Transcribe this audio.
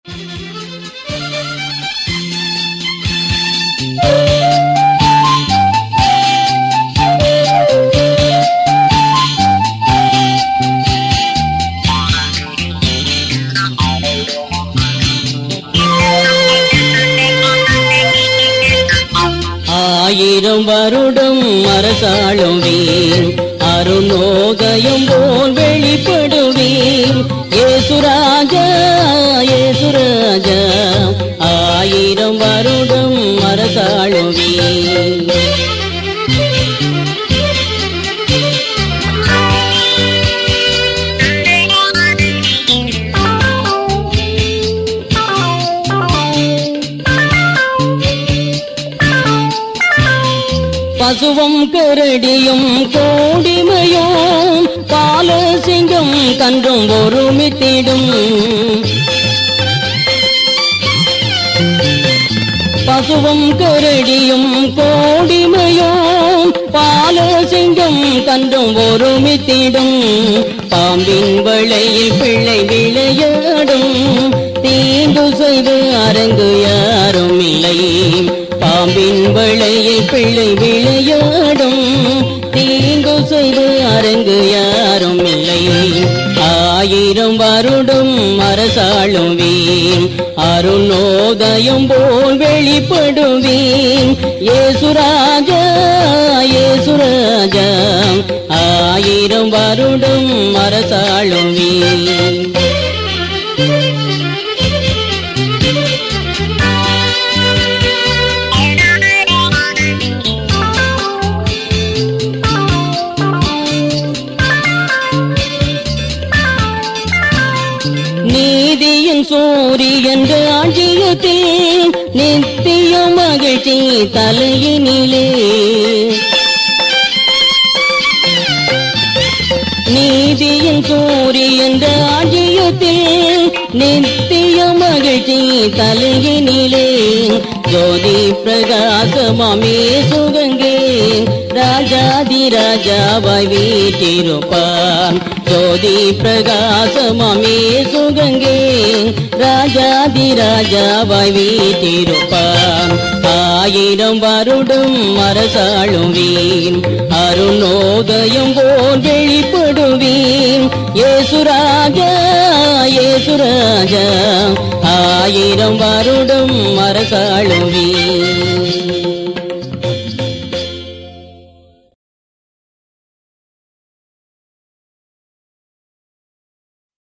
ஆயிரம் வருடம் அரசாளும் வீர் அருணோதயம் போல் வெளிப்படுவீர் ஏசுராஜா ஏசுராஜா ஆயிரம் வருடம் அரசாளும் வீர் பசுவும் கரடியும் கோடிமையும் பால சிங்கம் கன்றும் ஒருமித்திடும் பசுவும் கரடியும் கோடிமையும் பால சிங்கம் கன்றும் ஒருமித்திடும் பாம்பின் வளையில் பிள்ளை விளையாடும் தீங்கு செய்து அரங்கு யாரும் இல்லை பாம்பின் வளையில் பிள்ளை விளையாடும் தீங்கு செய்து அரங்கு யாரும் இல்லை ஆயிரம் வருடம் அரசாளும் வீண் அருணோதயம் போல் வெளிப்படுவீன் ஏசுராஜா ஏசுராஜா ஆயிரம் வருடம் அரசாளும் வீண் நீதியின் சூரியன் ராஜ்யத்தில் நித்திய மகிழ்ச்சி தலையினிலே நீதியின் சூரியன் ராஜ்யத்தில் நித்திய மகிழ்ச்சி தலையினிலே ஜோதி பிரகாசமாமே சுகங்கே ராஜாதி ராஜாவாய் வீட்டிருப்பான் ஜோதி பிரகாசமாமே சுகங்கே ராஜாதி ராஜாவாய் வீட்டிருப்பான் ஆயிரம் வருடம் அரசாளும் வீண் அருணோதயம் போல் வெளிப்படுவீன் ஏசுராஜா ஏசுராஜா ஆயிரம் வருடம் அரசாளும் வீண்